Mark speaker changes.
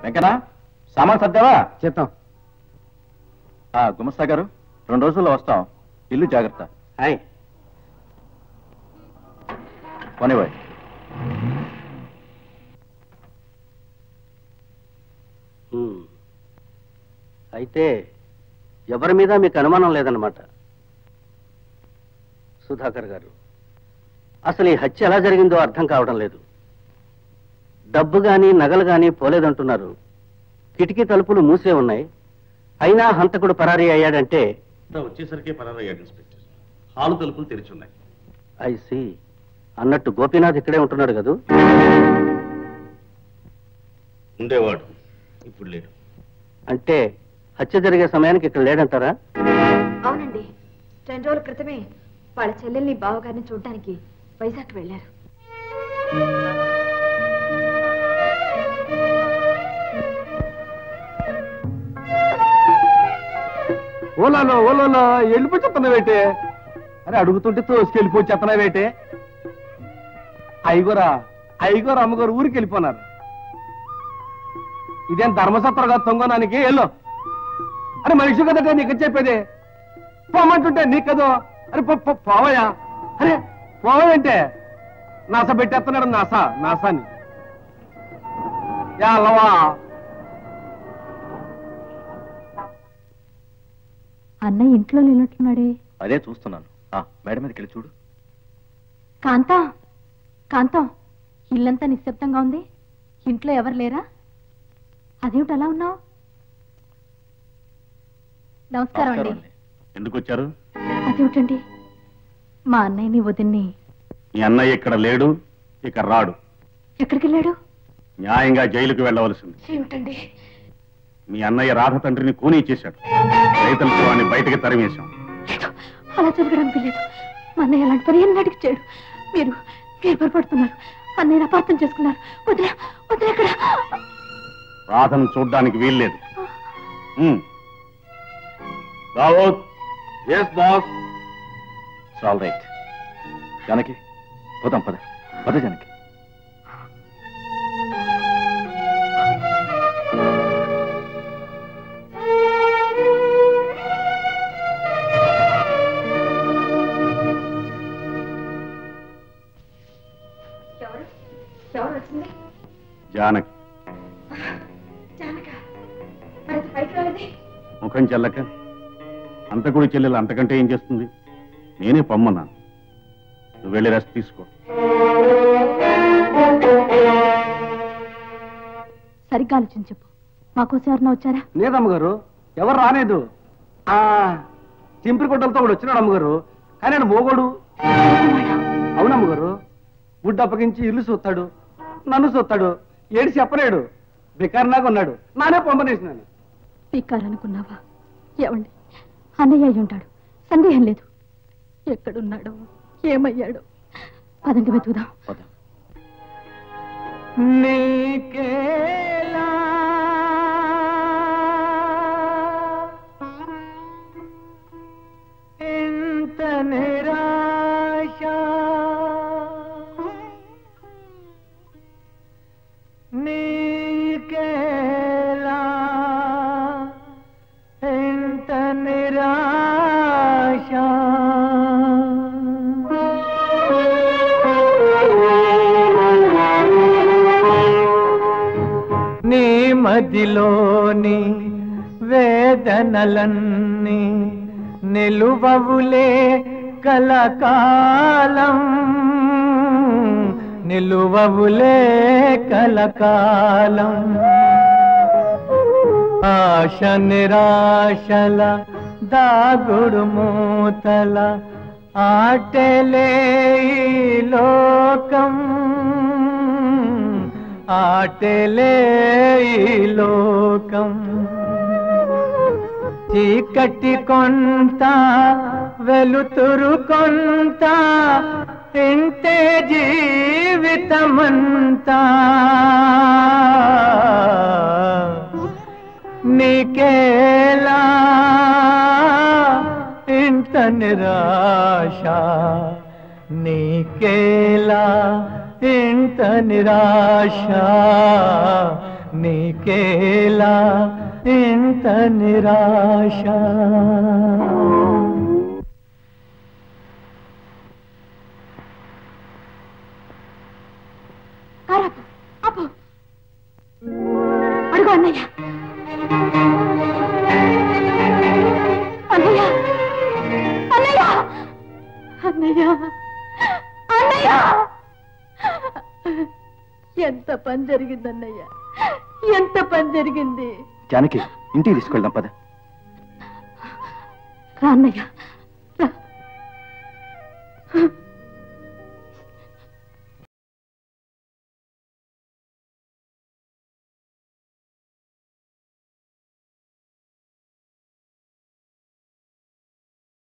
Speaker 1: వెంకనా సామాన్ సర్దావా
Speaker 2: చెప్తాం
Speaker 1: ఆ, గుమస్తా గారు రెండు రోజుల్లో వస్తాం ఇల్లు జాగ్రత్త
Speaker 2: హాయ్
Speaker 1: కొనివ్వండి
Speaker 3: హ్మ్. అయితే ఎవరి మీద మీకు అనుమానం లేదన్నమాట సుధాకర్ గారు అసలు ఈ హత్య ఎలా జరిగిందో అర్థం కావడం లేదు డబ్బు గాని నగలు గాని పోలేదంటున్నారు కిటికీ తలుపులు మూసే ఉన్నాయి అయినా హంతకుడు పరారీ అయ్యాడంటే
Speaker 4: వచ్చేసరికి పరారయ్యాడు ఇన్స్పెక్టర్ హాలు తలుపులు తెరిచున్నాయి
Speaker 3: ఐ సి అన్నట్టు గోపీనాథ్ ఇక్కడే ఉంటున్నాడు కదూ
Speaker 4: ఉండేవాడు ఇప్పుడు లేడు
Speaker 3: అంటే హత్య జరిగే సమయానికి ఇక్కడ లేడంటారా
Speaker 5: అవునండి రెండు రోజుల క్రితమే వాళ్ళ చెల్లెల్ని బావగారిని చూడడానికి వైజాగ్ వెళ్ళారు
Speaker 2: ఓలాలో ఓలాలో వెళ్ళిపోయి చెప్తున్నావేటే అరే అడుగుతుంటే తోసుకెళ్ళిపోయి చెప్తున్నావేటే ఐగోరా ఐగోరు అమ్మగారు ఊరికి వెళ్ళిపోయినారు ఇదేం ధర్మసత్రం కాదు తొంగనానికి వెళ్ళు అరే మనిషి కదటే నీకు చెప్పేది పోమంటుంటే నీకు కదో అరే పో- పో- పోవయ్యా అరే పోవంటే నాస పెట్టేస్తున్నాడు నాస నాసాని యా అల్లవా
Speaker 5: అన్నయ్య ఇంట్లో లేనట్టున్నాడే
Speaker 1: అదే చూస్తున్నాను ఆ, మేడం మీదకి వెళ్ళి చూడు
Speaker 5: కాంతం కాంతం ఇల్లంతా నిశ్శబ్దంగా ఉంది ఇంట్లో ఎవరు లేరా అదేమిటి అలా ఉన్నావు నమస్కారం అండి
Speaker 1: నమస్కారం అండి.
Speaker 4: ఎందుకు వచ్చారు
Speaker 5: అదేమిటండి మా అన్నయ్యని వదిన్ని
Speaker 4: మీ అన్నయ్య ఇక్కడ లేడు ఇక రాడు
Speaker 5: ఎక్కడికి వెళ్ళాడు
Speaker 4: న్యాయంగా జైలుకు వెళ్ళవలసింది
Speaker 5: ఏమిటండి
Speaker 4: మీ అన్నయ్య రాధ తండ్రిని కూనీ చేశాడు రైతులకి వాడిని బయటకి తరిమేశాం
Speaker 5: లేదు, అలా జరగడానికి లేదు మా అన్నయ్య అలాంటి పని ఎన్నటికి చేయడు మీరు మీరు పొరపడుతున్నారు అన్నయ్య అపార్థం చేసుకున్నారు వదిలే వదిలే ఇక్కడ
Speaker 4: రాధను చూడ్డానికి వీల్లేదు ఉమ్. రావోత్ yes boss
Speaker 1: all right Janaki పోదాం పద పద జానకి
Speaker 5: ఎవరు ఎవరు వచ్చింది
Speaker 4: జానకి
Speaker 5: జానక మరి అది పైకి రాలేదే
Speaker 4: ముఖం చెల్లక అంతకుడి చెల్లెలు అంతకంటే ఏం చేస్తుంది నేనే పమ్మన్నాను నువ్వు వెళ్ళి రెస్ట్ తీసుకో
Speaker 5: సరిగ్గా ఆలోచించి చెప్పు మాకోసం ఎవరన్నా వచ్చారా
Speaker 2: లేదమ్మగారు ఎవరు రాలేదు ఆ చింపిరి గుడ్డలతో కూడా వచ్చినాడు అమ్మగారు కానీ ఆయన మోగోడు అవునమ్మగారు గుడ్డ అప్పగించి ఇల్లు చూస్తాడు నన్ను చూస్తాడు ఏడు చెప్పలేడు బికారినాగా ఉన్నాడు నానే పంపనేసినాను
Speaker 5: పీకారనుకున్నావా ఏమండి అన్నయ్య అయి ఉంటాడు సందేహం లేదు ఎక్కడున్నాడో ఏమయ్యాడో పదంగా వెతుకుదాం
Speaker 1: పద
Speaker 2: నీకేలా ఇంత నిరాశ నీకేలా ఇంత నిరాశ నీ మదిలోని వేదనలన్నీ నిలువవులే కలకాలం నిలువవులే కలకాలం ఆశ నిరాశల దాగుడు మూతల ఆటలే ఈ లోకం ఆటలే ఈ లోకం చీకటి కొంత వెలుతురు కొంత ఇంతే జీవితమంతా నీకేలా ఇంత నిరాశ నీకేలా ఇంత నిరాశ
Speaker 6: నీకేలా ఇంత నిరాశ
Speaker 5: కారాపు అప్పు అడుగు అన్నయ్య అన్నయ్య అన్నయ్య అన్నయ్య అన్నయ్య ఎంత పని జరిగింది అన్నయ్య ఎంత పని జరిగింది
Speaker 1: జానకి ఇంటికి తీసుకెళ్దాం పద
Speaker 5: రా అన్నయ్య